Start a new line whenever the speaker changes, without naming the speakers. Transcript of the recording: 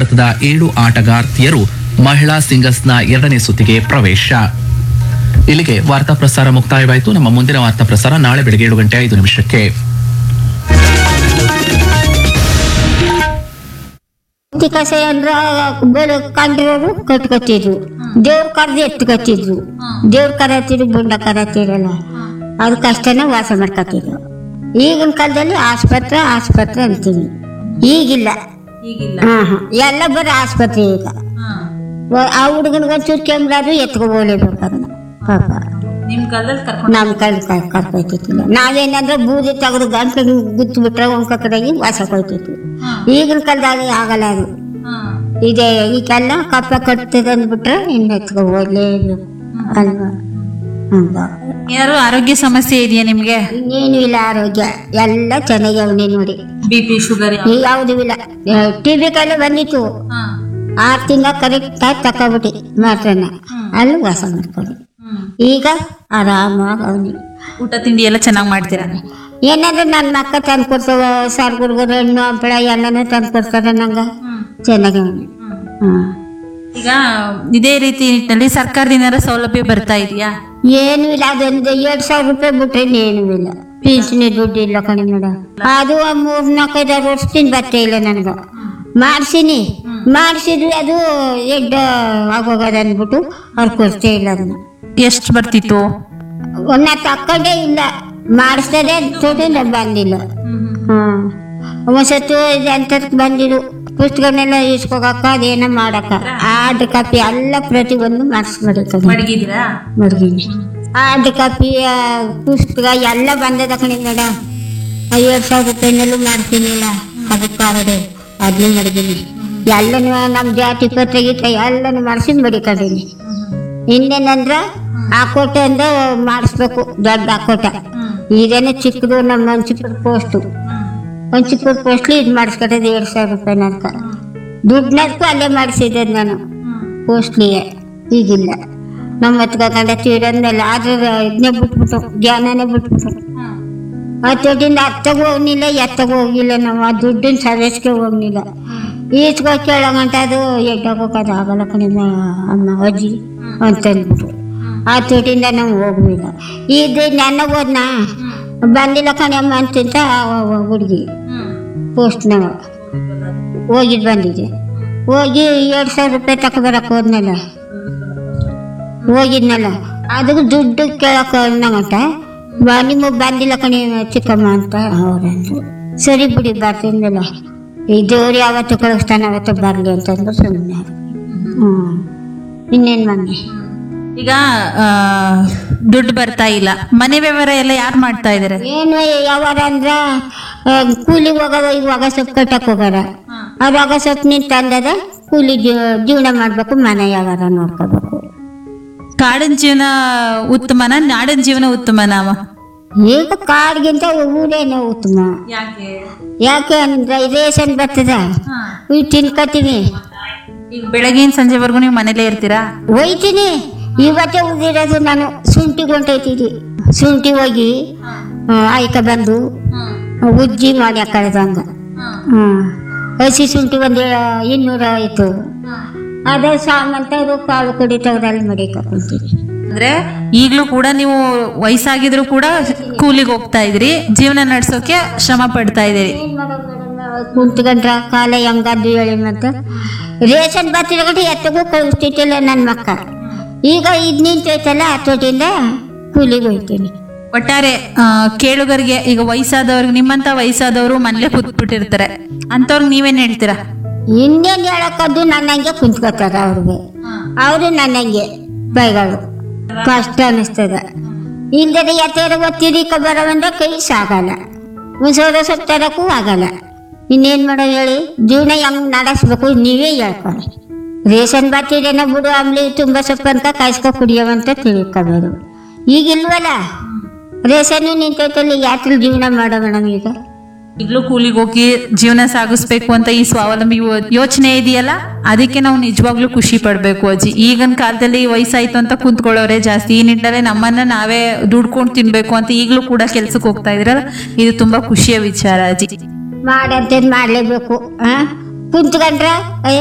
ಭಾರತದ ಏಳು ಆಟಗಾರ್ತಿಯರು ಮಹಿಳಾ ಸಿಂಗಲ್ಸ್ನ ಎರಡನೇ ಸುತ್ತಿಗೆ ಪ್ರವೇಶ ಇಲ್ಲಿಗೆ ವಾರ್ತಾ ಪ್ರಸಾರ ಮುಕ್ತಾಯವಾಯಿತು ನಮ್ಮ ಮುಂದಿನ ವಾರ್ತಾ ಪ್ರಸಾರ ನಾಳೆ ಬೆಳಗ್ಗೆ ಏಳು ಗಂಟೆ ಐದು ನಿಮಿಷಕ್ಕೆ
ಕಸೆ ಅಂದ್ರ ಬೆಳೆ ಕಂಡ್ರವರು ಕಟ್ಕೊತಿದ್ರು ದೇವ್ರ ಕರ್ದು ಎತ್ಕೊತಿದ್ರು ದೇವ್ರ ಕರತಿದ್ರು ಬುಂಡ ಕರತಿರಲ್ಲ ಅದು ಕಷ್ಟನೇ ವಾಸ ಮಾಡ್ಕೊತಿದ್ರು ಈಗಿನ ಕಾಲದಲ್ಲಿ ಆಸ್ಪತ್ರೆ ಆಸ್ಪತ್ರೆ ಅಂತೀವಿ ಈಗಿಲ್ಲ
ಈಗಿಲ್ಲ
ಹಾ ಹಾ ಎಲ್ಲ ಬರೀ ಆಸ್ಪತ್ರೆ ಈಗ ವ- ಆ ಹುಡುಗನಿಗೊಂಚೂರು ಕೆಮ್ರಾದ್ರು ಎತ್ಕೊಬೋಲೇಬೇಕು ಅದನ್ನ ಪಾಪ
ನಿಮ್ ಕಾಲದಲ್ಲಿ ಕರ್ಕೊಂಡು
ನಮ್ ಕೈ ಕರ್ಕೊಯ್ತಿತ್ತಿಲ್ಲ ನಾವೇನಂದ್ರೆ ಬೂದಿ ತೆಗೆದು ಗಂಟಲು ಗುತ್ತು ಬಿಟ್ರೆ ಒಂಕ ಕಡೆಗೆ ವಾಸ ಕೊಯ್ತಿದ್ವಿ ಈಗಿನ ಕಾಲದಾಗ ಆಗಲ್ಲ ಅದು ಇದೆ ಈಗೆಲ್ಲ ಕಪ್ಪ ಕಟ್ತದೆ ಅಂದ್ಬಿಟ್ರೆ ಇನ್ನು ಎತ್ಕೊ ಹೋಗ್ಲೇಬೇಕು ಅಲ್ವಾ ಹಂಗ
ಏನಾದ್ರು ಆರೋಗ್ಯ ಸಮಸ್ಯೆ ಇದೆಯಾ ನಿಮ್ಗೆ
ಇನ್ನೇನು ಇಲ್ಲ ಆರೋಗ್ಯ ಎಲ್ಲ ಚೆನ್ನಾಗಿ ಅವನೇ ನೋಡಿ
ಬಿ ಪಿ ಶುಗರ್
ಈ ಯಾವುದೂ ಇಲ್ಲ ಟಿ ಬಿ ಕಾಯಿಲೆ ಬಂದಿತ್ತು ಆರು ತಿಂಗಳ ಕರೆಕ್ಟ್ ಆಗಿ ತಕೊಬಿಟ್ಟು ಮಾತ್ರನ ಅಲ್ಲಿ ವಾಸ ಮಾಡ್ಕೊಂಡು ಈಗ ಆರಾಮಾಗಿ ಅವನಿ
ಊಟ ತಿಂಡಿ ಎಲ್ಲ ಚೆನ್ನಾಗಿ ಮಾಡ್ತೀರಾ
ಏನಾದ್ರು ನನ್ನ ಮಕ್ಕ ತಂದು ಕೊಡ್ತಾವ ಸಾರು ಹುಡುಗರು ಹಣ್ಣು ಹಂಪಳ ಎಲ್ಲನೂ ತಂದು ಕೊಡ್ತಾರೆ ನಂಗೆ ಚೆನ್ನಾಗಿ ಅವನಿ ಹ್ಮ್
ಈಗ ಇದೇ ರೀತಿ ನಿಟ್ಟಿನಲ್ಲಿ ಸರ್ಕಾರದಿಂದ ಏನಾದ್ರು ಸೌಲಭ್ಯ ಬರ್ತಾ ಇದೆಯಾ
ಏನು ಇಲ್ಲ ಅದೊಂದು ಎರಡ್ ಸಾವಿರ ರೂಪಾಯಿ ಬಿಟ್ರೆ ಇನ್ನೇನು ಇಲ್ಲ ಪಿಂಚಣಿ ದುಡ್ಡು ಇಲ್ಲ ಕಣೆ ಮೇಡ ಅದು ಮೂರ್ ನಾಲ್ಕೈದಾರು ವರ್ಷದಿಂದ ಬರ್ತೇ ಇಲ್ಲ ನನಗೆ ಮಾಡ್ಸಿನಿ ಮಾಡಿಸಿದ್ವಿ ಅದು ಎಡ್ಡ ಆಗೋಗದ ಅಂದ್ಬಿಟ್ಟು ಅವ್ರು ಕೊಡ್ತೇ ಇಲ್ಲ ಅದನ್ನ
ಎಷ್ಟು ಬರ್ತಿತ್ತು
ಒಂದ ತಕೊಂಡೇ ಇಲ್ಲ ಮಾಡಿಸ್ತದೆ ದುಡ್ಡು ನಮ್ಗೆ ಬಂದಿಲ್ಲ ಹ್ಮ್ ಒಂದ್ಸತ್ತು ಎಂತದಕ್ಕೆ ಬಂದಿರು ಪುಸ್ತಕನೆಲ್ಲ ಇಸ್ಕೋಗಕ್ಕ ಅದೇನೋ ಮಾಡಕ್ಕ ಆರ್ಡ್ರ್ ಕಾಪಿ ಎಲ್ಲ ಪ್ರತಿಯೊಂದು ಮಾಡಿಸ್ಬಿಡುತ್ತದೆ
ಮಡಗಿದ್ದೀರಾ
ಮಡಗಿನಿ ಆರ್ಡ್ ಕಾಪಿ ಆ, ಪುಸ್ತಕ ಎಲ್ಲ ಬಂದದ ಕಣೆ ಮೇಡಮ್ ಎರಡು ಸಾವಿರ ರೂಪಾಯಿನಲ್ಲೂ ಮಾಡ್ತೀನಿಲ್ಲ ಅದಕ್ಕೆ ಕಾರ್ಡೆ ಅದನ್ನೇ ಮಡಗಿನಿ ಎಲ್ಲನೂ ನಮ್ಮ ಜಾತಿ ಪತ್ರ ಗೀತ ಎಲ್ಲನೂ ಮಾಡಿಸಿ ಮಡಿಕೊಂಡಿನಿ ಇನ್ನೇನಂದ್ರ ಆಕೋಟೆ ಅಂದ ಮಾಡಿಸ್ಬೇಕು ದೊಡ್ಡ ಆಕೋಟ ಇದೇನೋ ಚಿಕ್ಕದು ನಮ್ಮ ಮಂಚಿಪುರ ಪೋಸ್ಟು ಮಂಚಿಪುರ ಪೋಸ್ಟ್ಲಿ ಇದು ಮಾಡಿಸ್ಕೊಟ್ಟದ್ದು ಎರಡು ಸಾವಿರ ರೂಪಾಯಿ ನನ್ಕ ದುಡ್ಡನ್ನಕ್ಕೂ ಅಲ್ಲೇ ಮಾಡಿಸಿದ್ದೆ ನಾನು ಪೋಸ್ಟ್ಲಿಗೆ ಈಗಿಲ್ಲ ನಮ್ಮ ಹತ್ಕೊಂಡ ತೀರನ್ನೆಲ್ಲ ಆದ್ರೆ ಇದನ್ನೇ ಬಿಟ್ಬಿಟ್ಟು ಧ್ಯಾನನೇ ಬಿಟ್ಬಿಟ್ಟು ಆ ದುಡ್ಡಿಂದ ಅತ್ತಗೂ ಹೋಗ್ಲಿಲ್ಲ ಎತ್ತಗೂ ಹೋಗಿಲ್ಲ ನಾವು ಆ ದುಡ್ಡಿನ ಸರ್ವಿಸ್ಗೆ ಹೋಗ್ಲಿಲ್ಲ ಈಸ್ಕೊ ಕೇಳೋಗಂಟ ಅದು ಎಡ್ಡೋಗೋದು ಆಗಲ್ಲ ಕಣಿಮ ಅಮ್ಮ ಅಜ್ಜಿ ಅಂತಂದ್ಬಿಟ್ಟು ಆ ದುಡ್ಡಿಂದ ನಾವು ಹೋಗ್ಲಿಲ್ಲ ಇದು ನನ್ನ ಹೋದ್ನ ಬಂದಿಲ್ಲ ಕಣಮ್ಮ ಅಂತಿಂತ ಹುಡುಗಿ ಪೋಸ್ಟ್ನವ ಹೋಗಿದ್ ಬಂದಿದೆ ಹೋಗಿ ಎರಡು ಸಾವಿರ ರೂಪಾಯಿ ತಗೊಬರಕ್ಕೆ ಹೋದ್ನಲ್ಲ ಹೋಗಿದ್ನಲ್ಲ ಅದಕ್ಕೆ ದುಡ್ಡು ಕೇಳಕ್ಕೆ ಅನ್ನಗಂಟ ಬಾ ನಿಮ್ಮ ಬಂದಿಲ್ಲ ಕಣಿ ಚಿಕ್ಕಮ್ಮ ಅಂತ ಅವ್ರಂದ್ರು ಸರಿ ಬಿಡಿ ಬರ್ತೀನಲ್ಲ ಈ ದೇವ್ರು ಯಾವತ್ತು ಕಳಿಸ್ತಾನೆ ಅವತ್ತು ಬರಲಿ ಅಂತಂದು ಸುಮ್ಮನೆ ಹ್ಞೂ ಇನ್ನೇನು ಮನೆ
ಈಗ ಆ, ದುಡ್ಡು ಬರ್ತಾ ಇಲ್ಲ ಮನೆ ವ್ಯವಹಾರ ಎಲ್ಲ ಯಾರು ಮಾಡ್ತಾ ಇದಾರೆ
ಏನು ಯಾವಾರ ಅಂದ್ರ ಆ, ಕೂಲಿಗೆ ಹೋಗೋದು ಈಗ ಒಗ ಸೊಪ್ಪು ಕಟ್ಟಕ್ಕೆ ಹೋಗಾರ ಅವ್ರು ಒಗ ಸೊಪ್ಪು ನಿಂತು ತಂದದ ಕೂಲಿ ಜೀವ- ಜೀವನ ಮಾಡಬೇಕು ಮನೆ ಯಾವಾರ ನೋಡ್ಕೋಬೇಕು
ಕಾಡಿನ ಜೀವನ ಉತ್ತಮನ ನಾಡಿನ ಜೀವನ ಉತ್ತಮನ
ಈಗ ಕಾಡ್ಗಿಂತ ಊರೇನೆ ಉತ್ತಮ
ಯಾಕೆ
ಯಾಕೆ ಅಂದ್ರೆ ರೇಷನ್ ಬರ್ತದ ಇವ್ ತಿನ್ಕೋತೀನಿ
ಈಗ ಬೆಳಗಿನ ಸಂಜೆವರೆಗೂ ನೀವು ಮನೇಲೇ ಇರ್ತೀರಾ
ಒಯ್ತೀನಿ ಇವತ್ತೇ ಉದಿರೋದು ನಾನು ಶುಂಠಿ ಹೊಂಟೈತಿದ್ವಿ ಶುಂಠಿ ಹೋಗಿ ಆ, ಆಯ್ಕ ಬಂದು ಉಜ್ಜಿ ಮಾಡಿ ಕಳೆದಂಗ ಹ್ಮ್ ಹಸಿ ಶುಂಠಿ ಒಂದು ಇನ್ನೂರ ಆಯ್ತು ಅದೇ ಸಾಮಂತ ಅದು ಕಾಳು ಕಡಿ ತೆಗ್ದಲ್ಲಿ ಮಡಿಕೊಂತೀನಿ
ಅಂದ್ರೆ ಈಗ್ಲೂ ಕೂಡ ನೀವು ವಯಸ್ಸಾಗಿದ್ರು ಕೂಡ ಕೂಲಿಗೆ ಹೋಗ್ತಾ ಇದ್ರಿ ಜೀವನ ನಡ್ಸೋಕೆ ಶ್ರಮ ಪಡ್ತಾ ಇದೀರಿ
ಕುಂತ್ಕೊಂಡ್ರ ಕಾಲ ಹೆಂಗದ್ದು ಹೇಳಿ ಮತ್ತೆ ರೇಷನ್ ಬರ್ತಿರಗಟ್ಟಿ ಎತ್ತಗೂ ಕಳಿಸ್ತಿತ್ತಿಲ್ಲ ನನ್ನ ಮಕ್ಕ ಈಗ ಇದು ನಿಂತೈತಲ್ಲ ಹತ್ತೋಟಿಂದ ಕೂಲಿಗೆ ಹೋಗ್ತೀನಿ
ಒಟ್ಟಾರೆ ಆ, ಕೇಳುಗರಿಗೆ ಈಗ ವಯಸ್ಸಾದವ್ರಿಗೆ ನಿಮ್ಮಂತ ವಯಸ್ಸಾದವರು ಮನೇಲೆ ಕೂತ್ಬಿಟ್ಟಿರ್ತಾರೆ ಅಂತವ್ರಿಗೆ ನೀವೇನ್ ಹೇಳ್ತೀರಾ
ಇನ್ನೇನು ಹೇಳಕ್ಕದ್ದು ನನ್ನಂಗೆ ಕುಂತ್ಕೋತಾರ ಅವ್ರಿಗೆ ಅವರು ನನ್ನಂಗೆ ಬೈಗಳು ಕಷ್ಟ ಅನಿಸ್ತದ ಇಲ್ದರೆ ಎತ್ತರ ತಿರಿಕ ಬರವಂದ್ರೆ ಕೈ ಸಾಗಲ್ಲ ಮುಸೋದ ಸೊಪ್ಪು ತರಕ್ಕೂ ಆಗಲ್ಲ ಇನ್ನೇನು ಮಾಡೋದು ಹೇಳಿ ಜೀವನ ಹೆಂಗ್ ನಡೆಸ್ಬೇಕು ನೀವೇ ಹೇಳ್ಕೊಳ್ಳಿ ರೇಷನ್ ಬರ್ತಿರೇನೋ ಬಿಡು ಆಮ್ಲಿ ತುಂಬ ಸೊಪ್ಪು ಅಂತ ಕಾಯಿಸ್ಕೊ ಕುಡಿಯೋವಂತ ತಿಳ್ಕೊಬೇಡು ಈಗ ಇಲ್ವಲ್ಲ ರೇಷನ್ನು ನಿಂತೈತಲ್ಲ ಯಾತ್ರ ಜೀವನ ಮಾಡೋ ಮೇಡಮ್ ಈಗ
ಈಗಲೂ ಕೂಲಿಗೆ ಹೋಗಿ ಜೀವನ ಸಾಗಿಸ್ಬೇಕು ಅಂತ ಈ ಸ್ವಾವಲಂಬಿ ಯೋ- ಯೋಚನೆ ಇದೆಯಲ್ಲ ಅದಕ್ಕೆ ನಾವು ನಿಜವಾಗ್ಲೂ ಖುಷಿ ಪಡ್ಬೇಕು ಅಜ್ಜಿ ಈಗಿನ ಕಾಲದಲ್ಲಿ ವಯಸ್ಸಾಯ್ತು ಅಂತ ಕುಂತ್ಕೊಳ್ಳೋರೆ ಜಾಸ್ತಿ ಈ ನಿಟ್ಟಿನಲ್ಲಿ ನಮ್ಮನ್ನ ನಾವೇ ದುಡ್ಕೊಂಡು ತಿನ್ಬೇಕು ಅಂತ ಈಗಲೂ ಕೂಡ ಕೆಲ್ಸಕ್ಕೆ ಹೋಗ್ತಾ ಇದ್ರಲ್ಲ ಇದು ತುಂಬಾ ಖುಷಿಯ ವಿಚಾರ ಅಜ್ಜಿ
ಮಾಡಂತೇನು ಮಾಡಲೇಬೇಕು ಹಾಂ ಕುಂತ್ಕೊಂಡ್ರೆ